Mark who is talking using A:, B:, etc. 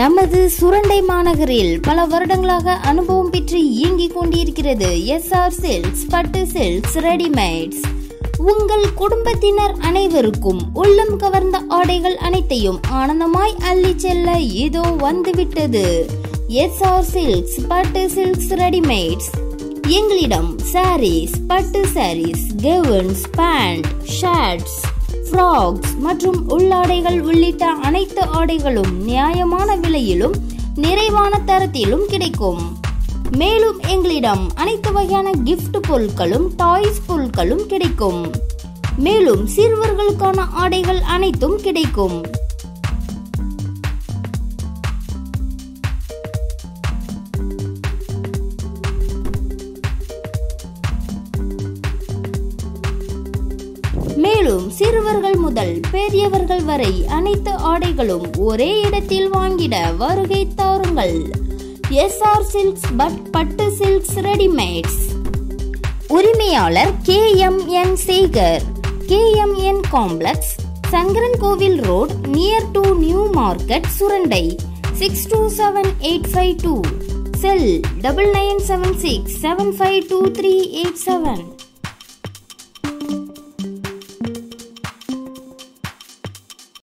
A: நமது சுரண்டை மாநகரில் பல வருடங்களாக அனுபவம் பெற்று இயங்கிக் கொண்டிருக்கிறது எஸ் ஆர் சில்க்ஸ் பட்டு சில்க்ஸ் ரெடிமேட்ஸ் உங்கள் குடும்பத்தினர் அனைவருக்கும் உள்ளம் கவர்ந்த ஆடைகள் அனைத்தையும் ஆனந்தமாய் அள்ளி செல்ல இதோ வந்துவிட்டது எஸ் ஆர் சில்க்ஸ் பட்டு சில்க்ஸ் ரெடிமேட்ஸ் எங்களிடம் சாரீஸ் பட்டு saris gowns pant shirts frocks மற்றும் உள்ளாடைகள் உள்ளிட்ட அனைத்து ஆடைகளும் நியாயமான விலையிலும் நிறைவான தரத்திலும் கிடைக்கும் மேலும் எங்களிடம் அனைத்து வகையான கிஃப்ட் பொருட்களும் டாய்ஸ் பொருட்களும் கிடைக்கும் மேலும் சிறுவர்களுக்கான ஆடைகள் அனைத்தும் கிடைக்கும் மேலும் சிறுவர்கள் முதல் பெரியவர்கள் வரை அனைத்து ஆடைகளும் ஒரே இடத்தில் வாங்கிட வருகை தாருங்கள் எஸ் ஆர் சில்க்ஸ் பட் பட்டு சில்க்ஸ் ரெடிமேட்ஸ் உரிமையாளர் K M N Sekar K M N complex Sankaran Kovil road near to new market Surandai six two seven eight five two cell double nine seven six seven five two three eight seven